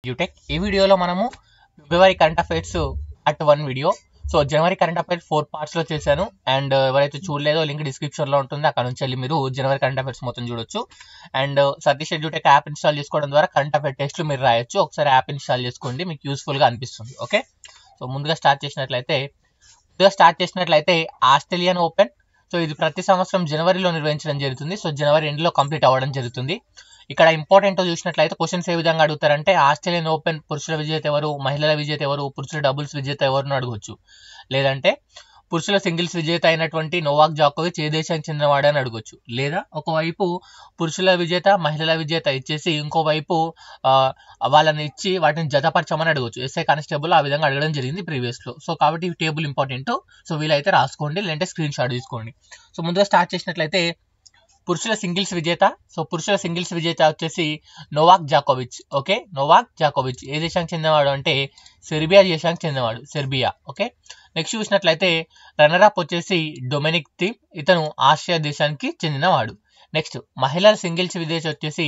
యూటెక్ ఈ వీడియోలో మనము ఫిబ్రవరి current affairs at one video so జనవరి కరెంట్ అఫైర్స్ ఫోర్ పార్ట్స్ లో చేశాను అండ్ ఎవరైతే చూడలేదో లింక్ డిస్క్రిప్షన్ లో ఉంటుంది అక్కడ నుంచి వెళ్ళి మీరు జనవరి కరెంట్ అఫైర్స్ మొత్తం చూడొచ్చు and Satish Edutech app install చేసుకోవడం ద్వారా కరెంట్ అఫైర్ టెస్ట్లు మీరు రాయొచ్చు ఒకసారి యాప్ ఇన్స్టాల్ చేసుకోండి మీకు యూస్ఫుల్ గా అనిపిస్తుంది ఓకే సో ముందుగా స్టార్ట్ చేసినట్లయితే ముందుగా స్టార్ట్ చేసినట్లయితే ఆస్ట్రేలియన్ ఓపెన్ సో ఇది ప్రతి సంవత్సరం జనవరిలో నిర్వహించడం జరుగుతుంది సో జనవరి ఎండ్ లో కంప్లీట్ అవ్వడం జరుగుతుంది ఇక్కడ ఇంపార్టెంట్ చూసినట్లయితే క్వశ్చన్స్ ఏ విధంగా అడుగుతారంటే ఆస్ట్రేలియన్ ఓపెన్ పురుషుల విజేత ఎవరు మహిళల విజేత ఎవరు పురుషుల డబుల్స్ విజేత ఎవరు అడగొచ్చు లేదంటే పురుషుల సింగిల్స్ విజేత అయినటువంటి నోవాక్ జాకోవిచ్ ఏ దేశానికి చెందినవాడు అని అడగొచ్చు లేదా ఒకవైపు పురుషుల విజేత మహిళల విజేత ఇచ్చేసి ఇంకోవైపు ఆ, వాళ్ళని ఇచ్చి వాటిని జతపరచమని అడగొచ్చు ఎస్ఐ కానిస్టేబుల్ ఆ విధంగా అడగడం జరిగింది ప్రీవియస్ లో సో కాబట్టి ఈ టేబుల్ ఇంపార్టెంట్ సో వీలైతే రాసుకోండి లేదంటే స్క్రీన్ షాట్ తీసుకోండి సో ముందుగా స్టార్ట్ చేసినట్లయితే పురుషుల సింగిల్స్ విజేత సో పురుషుల సింగిల్స్ విజేత వచ్చేసి నోవాక్ జాకోవిచ్ ఓకే నోవాక్ జాకోవిచ్ ఏ దేశానికి చెందినవాడు అంటే సెర్బియా దేశానికి చెందినవాడు సెర్బియా ఓకే నెక్స్ట్ చూసినట్లయితే రన్నర్ అప్ వచ్చేసి డొమినిక్ థీమ్ ఇతను ఆసియా దేశానికి చెందినవాడు నెక్స్ట్ మహిళల సింగిల్స్ విజేత వచ్చేసి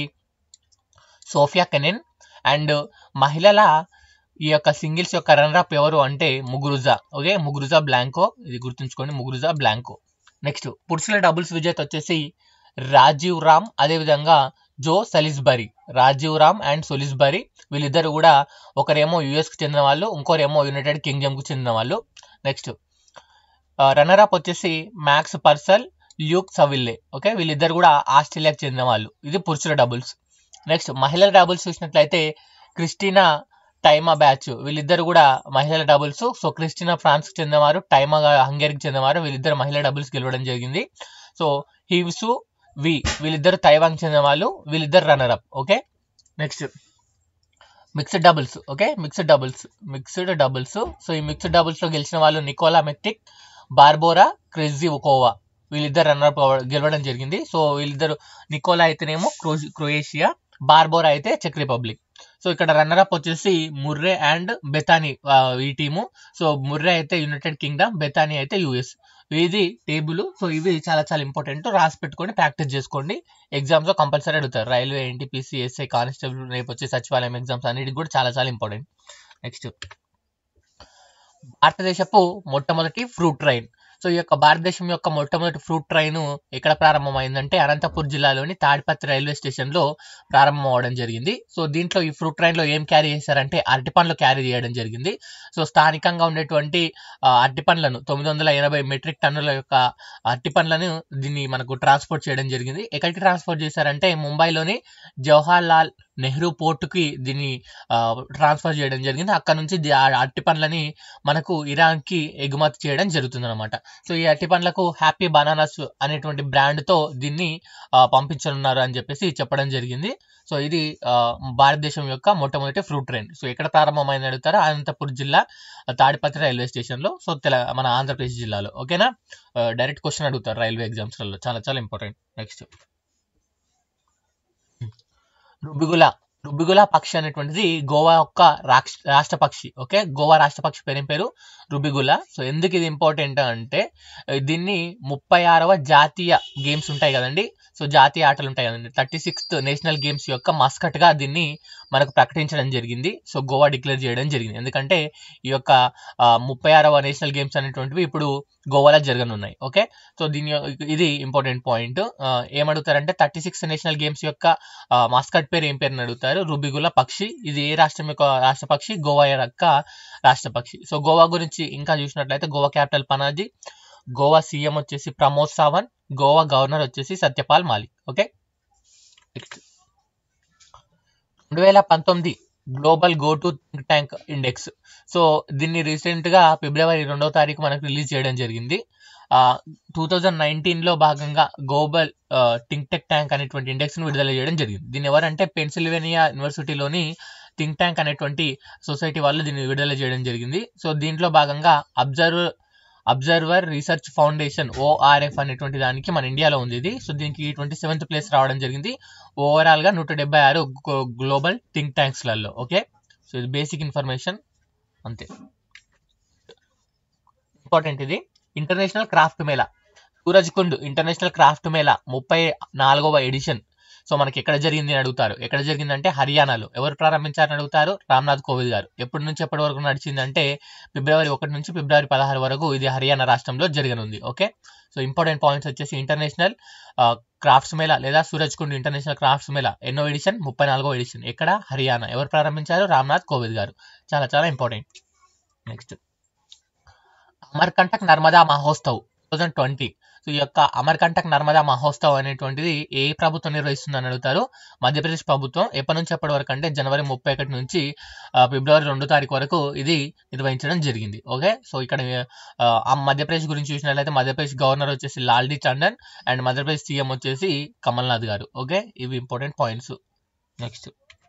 సోఫియా కెనెన్ అండ్ మహిళల ఈ యొక్క సింగిల్స్ యొక్క రన్నర్ అప్ ఎవరు అంటే ముగురుజా ఓకే ముగురుజా బ్లాంకో ఇది గుర్తుంచుకోండి ముగురుజా బ్లాంకో నెక్స్ట్ పురుషుల డబుల్స్ విజేత వచ్చేసి రాజీవ్ రామ్ అదేవిధంగా Joe Salisbury Rajeev Ram and Salisbury వీళ్ళిద్దరు కూడా ఒకరేమో యుఎస్ కి చెందిన వాళ్ళు ఇంకోరేమో యునైటెడ్ కింగ్డమ్ కు చెందిన వాళ్ళు నెక్స్ట్ రన్నర్ అప్ వచ్చేసి Max Purcell Luke Saville okay వీళ్ళిద్దరు కూడా ఆస్ట్రేలియాకి చెందిన వాళ్ళు ఇది పురుషుల డబుల్స్ నెక్స్ట్ మహిళల డబుల్స్ చూసినట్లయితే క్రిస్టినా టైమా బ్యాచ్ వీళ్ళిద్దరు కూడా మహిళల డబుల్స్ సో క్రిస్టినా ఫ్రాన్స్ కి చెందినవారు టైమా హంగేరీకి చెందినవారు వీళ్ళిద్దరు మహిళల డబుల్స్ గెలవడం జరిగింది సో హీవ్సు వి వీళ్ళిద్దరు తైవాన్ చెందిన వాళ్ళు వీళ్ళిద్దరు runner up okay next mixed doubles okay mixed doubles mixed doubles so ఈ మిక్స్డ్ డబుల్స్ లో గెలిచిన వాళ్ళు నికోలా మెక్టిక్ బార్బోరా క్రెజికోవా వీళ్ళిద్దరు రన్నర్ అప్ గెలవడం జరిగింది సో వీళ్ళిద్దరు నికోలా అయితేనేమో క్రో- క్రొయేషియా బార్బోరా అయితే చెక్ రిపబ్లిక్ సో ఇక్కడ రన్నర్ అప్ వచ్చేసి ముర్రే అండ్ బెతానీ ఆ, ఈ టీము సో ముర్రే అయితే యునైటెడ్ కింగ్డమ్ బెతానీ అయితే యుఎస్ ఇది టేబుల్ సో ఇవి చాలా చాలా ఇంపార్టెంట్ రాసి పెట్టుకొని ప్రాక్టీస్ చేసుకోండి ఎగ్జామ్స్ లో కంపల్సరీ అడుగుతారు రైల్వే ఎన్టీపీసీ ఎస్ఐ కానిస్టేబుల్ రేపు వచ్చే సచివాలయం ఎగ్జామ్స్ అన్నిటికి కూడా చాలా చాలా ఇంపార్టెంట్ నెక్స్ట్ భారతదేశపు మొట్టమొదటి ఫ్రూట్ ట్రైన్ సో ఈ యొక్క భారతదేశం యొక్క మొట్టమొదటి ఫ్రూట్ ట్రైన్ ఎక్కడ ప్రారంభమైందంటే అనంతపూర్ జిల్లాలోని తాడిపత్రి రైల్వే స్టేషన్ లో ప్రారంభం అవడం జరిగింది సో దీంట్లో ఈ ఫ్రూట్ ట్రైన్ లో ఏం క్యారీ చేశారంటే అరటి పండ్లు క్యారీ చేయడం జరిగింది సో స్థానికంగా ఉండేటువంటి ఆ, అరటి పండ్లను తొమ్మిది వందల ఎనభై మెట్రిక్ టన్నుల యొక్క అరటి పండ్లను దీన్ని మనకు ట్రాన్స్పోర్ట్ చేయడం జరిగింది ఎక్కడికి ట్రాన్స్పోర్ట్ చేశారంటే ముంబైలోని జవహర్ లాల్ నెహ్రూ పోర్టుకి దీన్ని ట్రాన్స్ఫర్ చేయడం జరిగింది అక్కడ నుంచి ది- ఆ అరటి పండ్లని మనకు ఇరాన్ కి ఎగుమతి చేయడం జరుగుతుంది అనమాట సో ఈ అరటి పండ్లకు హ్యాపీ బనానాస్ అనేటువంటి బ్రాండ్ తో దీన్ని ఆ, పంపించనున్నారు అని చెప్పేసి చెప్పడం జరిగింది సో ఇది ఆ, భారతదేశం యొక్క మొట్టమొదటి ఫ్రూట్ ట్రైన్ సో ఎక్కడ ప్రారంభమైంది అడుగుతారా అనంతపురం జిల్లా తాడిపత్రి రైల్వే స్టేషన్ లో సో తెల మన ఆంధ్రప్రదేశ్ జిల్లాలో ఓకేనా డైరెక్ట్ క్వశ్చన్ అడుగుతారు రైల్వే ఎగ్జామ్స్ లలో చాలా చాలా ఇంపార్టెంట్ నెక్స్ట్ రుబిగుల రుబిగుల పక్షి అనేటువంటిది గోవా యొక్క రాక్ష రాష్ట్ర పక్షి ఓకే గోవా రాష్ట్ర పక్షి పేరు ఏం పేరు రుబిగుల సో ఎందుకు ఇది ఇంపార్టెంట్ అంటే ఆ, దీన్ని ముప్పై ఆరవ జాతీయ గేమ్స్ ఉంటాయి కదండి సో జాతీయ ఆటలు ఉంటాయి కదండి థర్టీ సిక్స్త్ నేషనల్ గేమ్స్ యొక్క మస్కట్ గా దీన్ని మనకు ప్రకటించడం జరిగింది సో గోవా డిక్లేర్ చేయడం జరిగింది ఎందుకంటే ఈ యొక్క ముప్పై ఆరవ నేషనల్ గేమ్స్ అనేటువంటివి ఇప్పుడు గోవాలో జరగనున్నాయి ఓకే సో దీని యొ- ఇది ఇంపార్టెంట్ పాయింట్ ఏమడుగుతారంటే థర్టీ సిక్స్ నేషనల్ గేమ్స్ యొక్క మాస్కట్ పేరు ఏం పేరు అని అడుగుతారు రుబిగుల పక్షి ఇది ఏ రాష్ట్రం యొక్క రాష్ట్ర పక్షి గోవా యొక్క రాష్ట్ర పక్షి సో గోవా గురించి ఇంకా చూసినట్లయితే గోవా క్యాపిటల్ పనాజీ గోవా సీఎం వచ్చేసి ప్రమోద్ సావంత్ గోవా గవర్నర్ వచ్చేసి సత్యపాల్ మాలిక్ ఓకే నెక్స్ట్ రెండు వేల పంతొమ్మిది global go to think tank index so దీన్ని రీసెంట్ గా ఫిబ్రవరి రెండవ తారీఖు మనకు రిలీజ్ చేయడం జరిగింది టూ థౌజండ్ నైన్టీన్ లో భాగంగా గ్లోబల్ థింక్ టెక్ ట్యాంక్ అనేటువంటి ఇండెక్స్ ను విడుదల చేయడం జరిగింది దీన్ని ఎవరంటే పెన్సిల్వేనియా యూనివర్సిటీలోని థింక్ ట్యాంక్ అనేటువంటి సొసైటీ వాళ్ళు దీన్ని విడుదల చేయడం జరిగింది సో దీంట్లో భాగంగా observe observer research foundation ORF అనేటువంటి దానికి మన ఇండియాలో ఉంది ఇది సో దీనికి ట్వంటీ సెవెంత్ ప్లేస్ రావడం జరిగింది ఓవరాల్ గా నూట డెబ్బై ఆరు గ్లోబల్ థింక్ ట్యాంక్స్ లలో ఓకే సో ఇది బేసిక్ ఇన్ఫర్మేషన్ అంతే ఇంపార్టెంట్ ఇది international craft mela Suraj Kund international craft mela ముప్పై నాలుగవ ఎడిషన్ సో మనకి ఎక్కడ జరిగింది అని అడుగుతారు ఎక్కడ జరిగిందంటే హర్యానాలో ఎవరు ప్రారంభించారని అడుగుతారు రామ్నాథ్ కోవింద్ గారు ఎప్పటి నుంచి ఎప్పటి వరకు నడిచిందంటే ఫిబ్రవరి ఒకటి నుంచి ఫిబ్రవరి పదహారు వరకు ఇది హర్యానా రాష్ట్రంలో జరగనుంది ఓకే సో ఇంపార్టెంట్ పాయింట్స్ వచ్చేసి ఇంటర్నేషనల్ క్రాఫ్ట్స్ మేళా లేదా సూరజ్ కుండ్ ఇంటర్నేషనల్ క్రాఫ్ట్స్ మేళా ఎన్నో ఎడిషన్ ముప్పై నాలుగో ఎడిషన్ ఎక్కడ హర్యానా ఎవరు ప్రారంభించారు రామ్నాథ్ కోవింద్ గారు చాలా చాలా important next Amarkantak Narmada Mahotsav two thousand twenty so ఈ యొక్క అమర్కంటక్ నర్మదా మహోత్సవ్ అనేటువంటిది ఏ ప్రభుత్వం నిర్వహిస్తుందని అడుగుతారు మధ్యప్రదేశ్ ప్రభుత్వం ఎప్పటి నుంచి ఎప్పటి వరకు అంటే జనవరి ముప్పై ఒకటి నుంచి ఆ, ఫిబ్రవరి రెండు తారీఖు వరకు ఇది నిర్వహించడం జరిగింది ఓకే సో ఇక్కడ ఆ, ఆ మధ్యప్రదేశ్ గురించి చూసినట్లయితే మధ్యప్రదేశ్ గవర్నర్ వచ్చేసి లాల్డీ టండన్ అండ్ మధ్యప్రదేశ్ సీఎం వచ్చేసి కమల్నాథ్ గారు ఓకే ఇవి important points next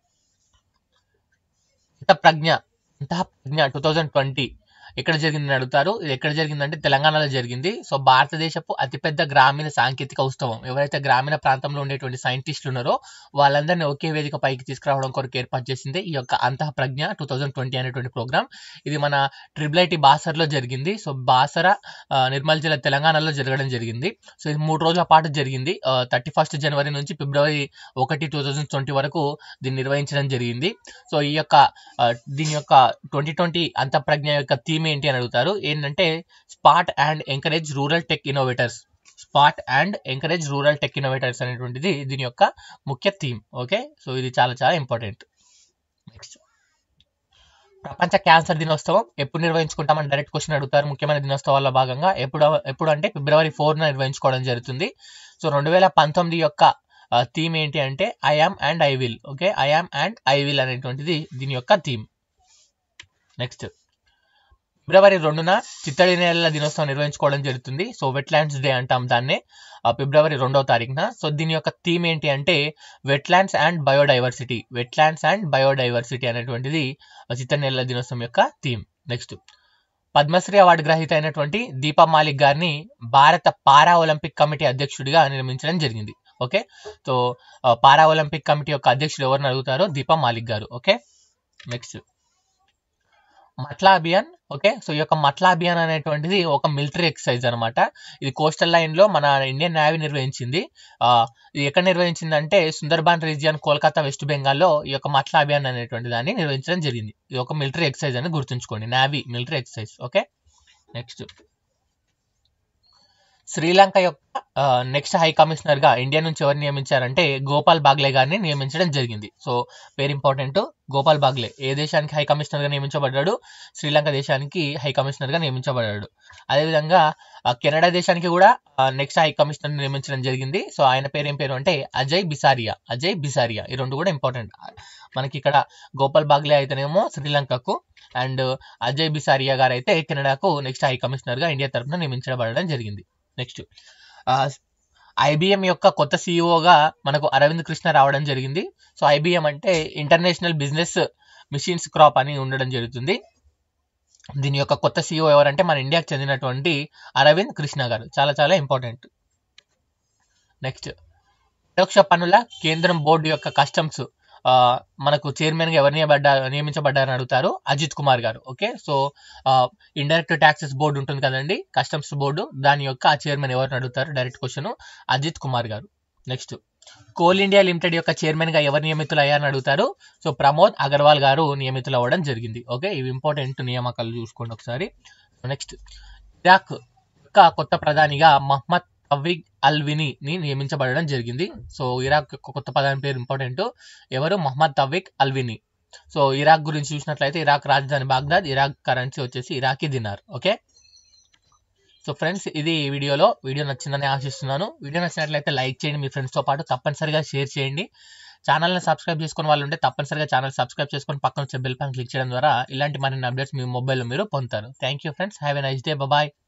Pragya Pragya two thousand twenty ఎక్కడ జరిగిందని అడుగుతారు ఇది ఎక్కడ జరిగిందంటే తెలంగాణలో జరిగింది సో భారతదేశపు అతిపెద్ద గ్రామీణ సాంకేతిక ఉత్సవం ఎవరైతే గ్రామీణ ప్రాంతంలో ఉండేటువంటి సైంటిస్టులు ఉన్నారో వాళ్ళందరినీ ఒకే వేదిక పైకి తీసుకురావడం కొరకు ఏర్పాటు చేసింది ఈ యొక్క Antah Pragya two thousand twenty అనేటువంటి ప్రోగ్రామ్ ఇది మన ట్రిపుల్ ఐటీ బాసర్లో జరిగింది సో బాసర ఆ, నిర్మల్ జిల్లా తెలంగాణలో జరగడం జరిగింది సో ఇది మూడు రోజుల పాటు జరిగింది థర్టీ ఫస్ట్ జనవరి నుంచి ఫిబ్రవరి ఒకటి టూ థౌజండ్ ట్వంటీ వరకు దీన్ని నిర్వహించడం జరిగింది సో ఈ యొక్క ఆ, దీని యొక్క ట్వంటీ ట్వంటీ అంతఃప్రజ్ఞ యొక్క థీమ్ ఏంటి అని అడుగుతారు ఏంటంటే spot and encourage rural tech innovators spot and encourage rural tech innovators అనేటువంటిది దీని యొక్క ముఖ్య థీమ్ ఓకే సో ఇది చాలా చాలా ఇంపార్టెంట్ నెక్స్ట్ ప్రపంచ క్యాన్సర్ దినోత్సవం ఎప్పుడు నిర్వహించుకుంటామని డైరెక్ట్ క్వశ్చన్ అడుగుతారు ముఖ్యమైన దినోత్సవాల్లో భాగంగా ఎప్పుడు ఎప్పుడు అంటే ఫిబ్రవరి ఫోర్న నిర్వహించుకోవడం జరుగుతుంది సో రెండు వేల పంతొమ్మిది యొక్క థీమ్ ఏంటి అంటే I am and I will okay I am and I will అనేటువంటిది దీని యొక్క థీమ్ నెక్స్ట్ ఫిబ్రవరి రెండున చిత్తడి నేలల దినోత్సవం నిర్వహించుకోవడం జరుగుతుంది సో వెట్లాండ్స్ డే అంటాం దాన్నే ఆ, ఫిబ్రవరి రెండవ తారీఖున సో దీని యొక్క థీమ్ ఏంటి అంటే wetlands and biodiversity wetlands and biodiversity అనేటువంటిది ఆ చిత్తడి నేలల దినోత్సవం యొక్క థీమ్ నెక్స్ట్ పద్మశ్రీ అవార్డు గ్రహీత అయినటువంటి దీపా మాలిక్ గారిని భారత పారా ఒలింపిక్ కమిటీ అధ్యక్షుడిగా నియమించడం జరిగింది ఓకే సో ఆ, పారా ఒలింపిక్ కమిటీ యొక్క అధ్యక్షుడు ఎవరిని అడుగుతారో Deepa Malik garu okay next Matla Abhiyan okay so ఈ యొక్క మట్లా అభియాన్ అనేటువంటిది ఒక మిలిటరీ ఎక్సర్సైజ్ అనమాట ఇది కోస్టల్ లైన్ లో మన ఇండియన్ నేవీ నిర్వహించింది ఆ, ఇది ఎక్కడ నిర్వహించింది అంటే సుందర్బాన్ రీజియన్ కోల్కతా వెస్ట్ బెంగాల్లో ఈ యొక్క మట్లా అభియాన్ అనేటువంటి దాన్ని నిర్వహించడం జరిగింది ఇది ఒక మిలిటరీ ఎక్సర్సైజ్ అని గుర్తుంచుకోండి navy military exercise okay next Sri Lanka యొక్క నెక్స్ట్ హై కమిషనర్ గా ఇండియా నుంచి ఎవరు నియమించారంటే గోపాల్ బాగ్లే గారిని నియమించడం జరిగింది సో పేరు ఇంపార్టెంట్ గోపాల్ బాగ్లే ఏ దేశానికి హై కమిషనర్ గా నియమించబడ్డాడు శ్రీలంక దేశానికి హై కమిషనర్ గా నియమించబడ్డాడు అదేవిధంగా ఆ, కెనడా దేశానికి కూడా నెక్స్ట్ హై కమిషనర్ నియమించడం జరిగింది సో ఆయన పేరు ఏం పేరు అంటే అజయ్ బిసారియా అజయ్ బిసారియా ఈ రెండు కూడా ఇంపార్టెంట్ మనకి ఇక్కడ గోపాల్ బాగ్లే అయితేనేమో శ్రీలంకకు అండ్ అజయ్ బిసారియా గారు అయితే కెనడాకు నెక్స్ట్ హై కమిషనర్ గా ఇండియా తరఫున నియమించబడడం జరిగింది నెక్స్ట్ ఐబిఎం యొక్క కొత్త సీఈఓగా మనకు అరవింద్ కృష్ణ రావడం జరిగింది సో ఐబిఎం అంటే ఇంటర్నేషనల్ బిజినెస్ మిషన్స్ క్రాప్ అని ఉండడం జరుగుతుంది దీని యొక్క కొత్త సీఈఓ ఎవరంటే మన ఇండియాకి చెందినటువంటి అరవింద్ కృష్ణ గారు చాలా చాలా ఇంపార్టెంట్ నెక్స్ట్ పరోక్ష పన్నుల కేంద్రం బోర్డు యొక్క కస్టమ్స్ మనకు చైర్మన్ గా ఎవరు నియమబడ్డారు నియమించబడ్డారని అడుగుతారు Ajith Kumar garu okay so indirect taxes board ఉంటుంది కదండి కస్టమ్స్ బోర్డు దాని యొక్క చైర్మన్ ఎవరిని అడుగుతారు direct question Ajith Kumar garu next coal India limited యొక్క చైర్మన్ గా ఎవరు నియమితులు అయ్యారని అడుగుతారు సో ప్రమోద్ అగర్వాల్ గారు నియమితులు అవ్వడం జరిగింది ఓకే ఇవి ఇంపార్టెంట్ నియామకాలు చూసుకోండి ఒకసారి నెక్స్ట్ ఇరాక్ యొక్క కొత్త ప్రధానిగా మహమ్మద్ తవ్విగ్ అల్విని ని నియమించబడడం జరిగింది సో ఇరాక్ యొక్క కొత్త ప్రధాని పేరు ఇంపార్టెంట్ ఎవరు Mohammed Tawfiq Allawi so Iraq గురించి చూసినట్లయితే ఇరాక్ రాజధాని బాగ్దాద్ ఇరాక్ కరెన్సీ వచ్చేసి Iraqi dinar okay so friends ఇది ఈ వీడియోలో వీడియో నచ్చిందని ఆశిస్తున్నాను వీడియో నచ్చినట్లయితే లైక్ చేయండి మీ ఫ్రెండ్స్తో పాటు తప్పనిసరిగా షేర్ చేయండి ఛానల్ని సబ్స్క్రైబ్ చేసుకున్న వాళ్ళు ఉంటే తప్పనిసరిగా ఛానల్ సబ్స్క్రైబ్ చేసుకొని పక్కన వచ్చే బెల్ పైన క్లిక్ చేయడం ద్వారా ఇలాంటి మరిన్ని అప్డేట్స్ మీ మొబైల్లో మీరు పొందుతారు thank you friends have a nice day bye